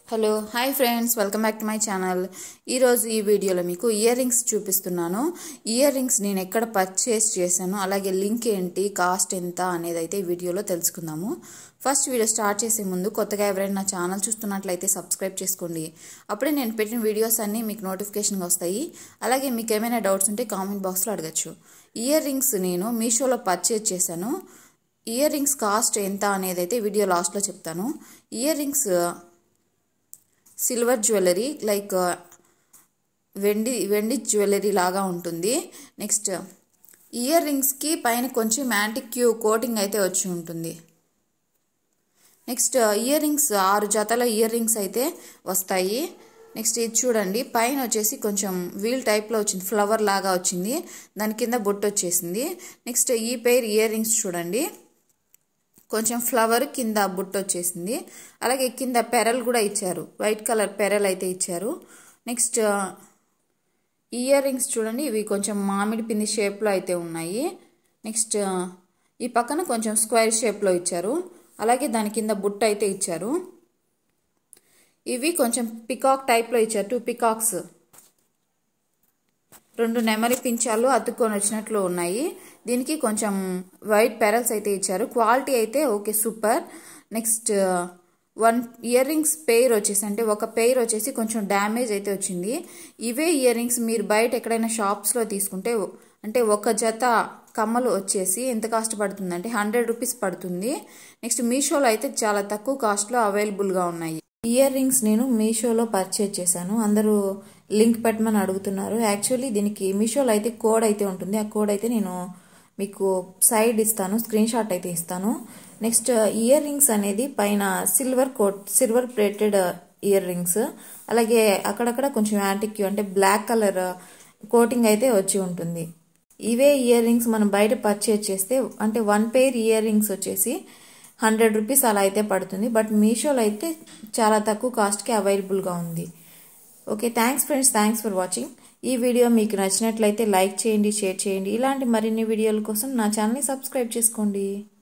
hello hi friends welcome back to my channel ఈరోజు ఈ వీడియోలో మీకు ఇయర్ రింగ్స్ చూపిస్తున్నాను ఇయర్ రింగ్స్ నేను ఎక్కడ పర్చేస్ చేశాను అలాగే లింక్ ఏంటి కాస్ట్ ఎంత అనేది అయితే ఈ వీడియోలో తెలుసుకుందాము ఫస్ట్ వీడియో స్టార్ట్ చేసే ముందు కొత్తగా ఎవరైనా నా ఛానల్ చూస్తున్నట్లయితే సబ్స్క్రైబ్ చేసుకోండి అప్పుడే నేను పెట్టిన వీడియోస్ అన్నీ మీకు నోటిఫికేషన్గా వస్తాయి అలాగే మీకు ఏమైనా డౌట్స్ ఉంటే కామెంట్ బాక్స్లో అడగచ్చు ఇయర్ రింగ్స్ నేను మీషోలో పర్చేస్ చేశాను ఇయర్ రింగ్స్ కాస్ట్ ఎంత అనేది అయితే వీడియో లాస్ట్లో చెప్తాను earrings silver jewellery like వెండి వెండి జ్యువెలరీ లాగా ఉంటుంది నెక్స్ట్ ఇయర్ రింగ్స్కి పైన కొంచెం మ్యాంటిక్ క్యూ కోటింగ్ అయితే వచ్చి ఉంటుంది నెక్స్ట్ ఇయర్ రింగ్స్ ఆరు జతల ఇయర్ రింగ్స్ అయితే వస్తాయి నెక్స్ట్ ఇది చూడండి పైన వచ్చేసి కొంచెం వీల్ టైప్లో వచ్చింది ఫ్లవర్ లాగా వచ్చింది దాని కింద బొట్టు వచ్చేసింది నెక్స్ట్ ఈ పేర్ ఇయర్ రింగ్స్ చూడండి కొంచెం ఫ్లవర్ కింద బుట్ట వచ్చేసింది అలాగే కింద పెరల్ కూడా ఇచ్చారు వైట్ కలర్ పెరల్ అయితే ఇచ్చారు నెక్స్ట్ ఇయర్ రింగ్స్ చూడండి ఇవి కొంచెం మామిడి పిండి షేప్లో అయితే ఉన్నాయి నెక్స్ట్ ఈ పక్కన కొంచెం స్క్వేర్ షేప్లో ఇచ్చారు అలాగే దాని కింద బుట్ట అయితే ఇచ్చారు ఇవి కొంచెం పికాక్ టైప్లో ఇచ్చారు టూ పికాక్స్ రెండు నెమరి పించాలు అతుక్కొని వచ్చినట్లు ఉన్నాయి దీనికి కొంచెం వైట్ పెరల్స్ అయితే ఇచ్చారు క్వాలిటీ అయితే okay super next one earrings pair వచ్చేసి అంటే ఒక పెయిర్ వచ్చేసి కొంచెం డ్యామేజ్ అయితే వచ్చింది ఇవే ఇయర్ రింగ్స్ మీరు బయట ఎక్కడైనా షాప్స్లో తీసుకుంటే అంటే ఒక జత కమ్మలు వచ్చేసి ఎంత కాస్ట్ పడుతుందంటే హండ్రెడ్ రూపీస్ పడుతుంది నెక్స్ట్ మీషోలో అయితే చాలా తక్కువ కాస్ట్లో అవైలబుల్గా ఉన్నాయి ఇయర్ రింగ్స్ నేను మీషోలో పర్చేజ్ చేశాను అందరూ లింక్ పెట్టమని అడుగుతున్నారు యాక్చువల్లీ దీనికి మీషోలో అయితే కోడ్ అయితే ఉంటుంది ఆ కోడ్ అయితే నేను మీకు సైడ్ ఇస్తాను స్క్రీన్ షాట్ అయితే ఇస్తాను నెక్స్ట్ ఇయర్ రింగ్స్ అనేది పైన silver coat silver plated earrings అలాగే అక్కడక్కడ కొంచెం యాంటిక్ అంటే బ్లాక్ కలర్ కోటింగ్ అయితే వచ్చి ఉంటుంది ఇవే ఇయర్ రింగ్స్ మనం బయట పర్చేజ్ చేస్తే అంటే వన్ పేర్ ఇయర్ రింగ్స్ వచ్చేసి హండ్రెడ్ రూపీస్ అలా అయితే పడుతుంది బట్ మీషోలో అయితే చాలా తక్కువ కాస్ట్కి అవైలబుల్గా ఉంది okay thanks friends thanks for watching ఈ వీడియో మీకు నచ్చినట్లయితే లైక్ చేయండి షేర్ చేయండి ఇలాంటి మరిన్ని వీడియోల కోసం నా ఛానల్ని సబ్స్క్రైబ్ చేసుకోండి